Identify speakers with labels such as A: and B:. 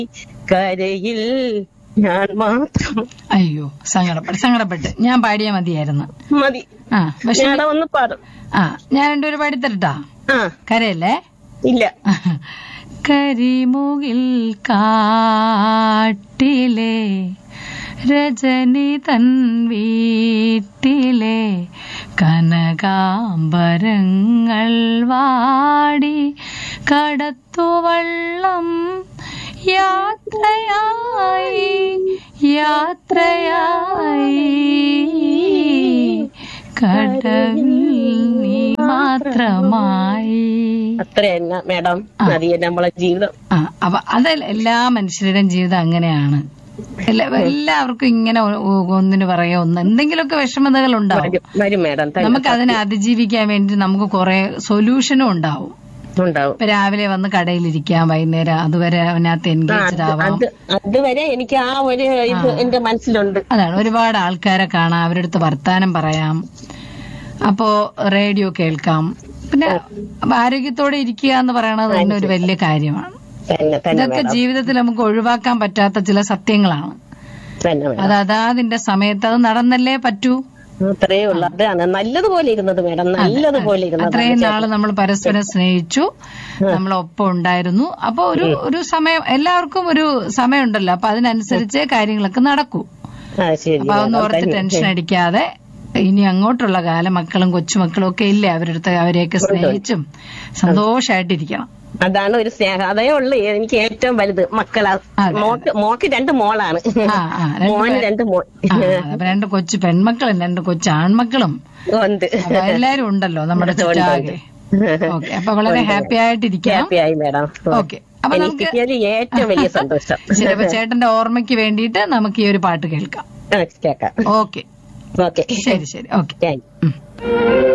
A: കരയിൽ ഞാൻ മാത്രം
B: അയ്യോ സങ്കടപ്പെട്ട് സങ്കടപ്പെട്ട് ഞാൻ പാടിയാ മതിയായിരുന്നു
A: മതി
B: ആ പക്ഷെ
A: ഞാൻ ഒന്ന് പാടും
B: ആ ഞാൻ രണ്ടുപേര് പാടിത്തരട്ടാ
A: ആ
B: കരയല്ലേ
A: ഇല്ല
B: കരിമുകിൽ കാട്ടിലെ രജനി തൻ വീട്ടിലെ കനകാംബരങ്ങൾ വാടി കടത്തുവള്ളം യാത്രയായി യാത്രയായി കടവിൽ നീ മാത്രമായി
A: അത്ര തന്നെ മേഡം
B: ആ.
A: മതി നമ്മളെ ജീവിതം
B: ആ അപ്പൊ അത് എല്ലാ മനുഷ്യരുടെയും ജീവിതം അങ്ങനെയാണ് എല്ലാ- എല്ലാവർക്കും ഇങ്ങനെ ഒ- ഒ- ഒന്നിന് പറയാ ഒന്ന് എന്തെങ്കിലുമൊക്കെ വിഷമതകൾ ഉണ്ടാവും
A: വരും വരും മേഡം താങ്ക് യു.
B: നമുക്ക് അതിനെ അതിജീവിക്കാൻ വേണ്ടി നമുക്ക് കുറെ സൊല്യൂഷനും ഉണ്ടാവും
A: ഉണ്ടാവും
B: ഇപ്പൊ രാവിലെ വന്ന് കടയിലിരിക്കാം വൈകുന്നേരം അതുവരെ അതിനകത്ത്
A: ആ,
B: എൻഗേജ്ഡ്
A: അത്
B: ആവാം
A: അത് അതുവരെ എനിക്ക് ആ ഒരു ഇത് എന്റെ മനസ്സിലുണ്ട്
B: അതാണ് ഒരുപാട് ആൾക്കാരെ കാണാം അവരുടെ അടുത്ത് വർത്താനം പറയാം അപ്പോ റേഡിയോ കേൾക്കാം പിന്നെ ആരോഗ്യത്തോടെ ഇരിക്കുക എന്ന് പറയണത് തന്നെ ഒരു വലിയ കാര്യമാണ്
A: തന്നെ തന്നെ
B: ഇതൊക്കെ
A: മേഡം
B: ജീവിതത്തിൽ നമുക്ക് ഒഴിവാക്കാൻ പറ്റാത്ത ചില സത്യങ്ങളാണ്
A: തന്നെ മേഡം
B: അത് അതാതിന്റെ സമയത്ത് അത് നടന്നല്ലേ പറ്റൂ
A: അത്രേ ഉള്ളു അതാണ് നല്ലതുപോലെ ഇരുന്നത് മേഡം നല്ലതുപോലെ ഇരുന്നത്
B: അത്രയും നാള് നമ്മൾ പരസ്പരം സ്നേഹിച്ചു നമ്മൾ ഒപ്പം ഉണ്ടായിരുന്നു അപ്പൊ ഒരു ഒരു സമയം എല്ലാവർക്കും ഒരു സമയമുണ്ടല്ലോ അപ്പൊ അതിനനുസരിച്ച് കാര്യങ്ങളൊക്കെ നടക്കൂ
A: ആ ശരി
B: അപ്പൊ അതൊന്നും
A: മേഡം.
B: ഓർത്ത്
A: താങ്ക് യു.
B: ടെൻഷൻ അടിക്കാതെ ഇനി അങ്ങോട്ടുള്ള കാലം മക്കളും കൊച്ചുമക്കളും ഒക്കെ ഇല്ലേ അവരുടെ അടുത്ത് അവരെയൊക്കെ സ്നേഹിച്ചും സന്തോഷായിട്ടിരിക്കണം
A: അതാണ് ഒരു സ്നേഹം അതേ ഉള്ളു എനിക്ക് ഏറ്റവും വലുത് മക്കളാ
B: അതെ,
A: മോക്ക് മോക്ക് രണ്ട് മോളാണ്
B: ആ ആ രണ്ട്
A: മോന് രണ്ട് മോൻ
B: ആ, അപ്പൊ രണ്ട് കൊച്ചു പെൺമക്കളും രണ്ട് കൊച്ചു ആൺമക്കളും
A: ഉണ്ട്
B: അപ്പൊ എല്ലാരും ഉണ്ടല്ലോ നമ്മുടെ ചുറ്റാകെ ഓക്കെ അപ്പൊ വളരെ ഹാപ്പി ആയിട്ടിരിക്കണം
A: ഹാപ്പി ആയി മേഡം
B: ഓക്കെ അപ്പൊ
A: എനിക്ക്
B: നമുക്ക്
A: കിട്ടിയതിൽ ഏറ്റവും വലിയ സന്തോഷം
B: ശരി അപ്പൊ ചേട്ടന്റെ ഓർമ്മയ്ക്ക് വേണ്ടിയിട്ട് നമുക്ക് ഈ ഒരു പാട്ട് കേൾക്കാം
A: ആ, കേക്കാം
B: ഓക്കെ
A: ഓക്കെ
B: ശരി ശരി ഓക്കെ
A: താങ്ക് യു
B: ഉം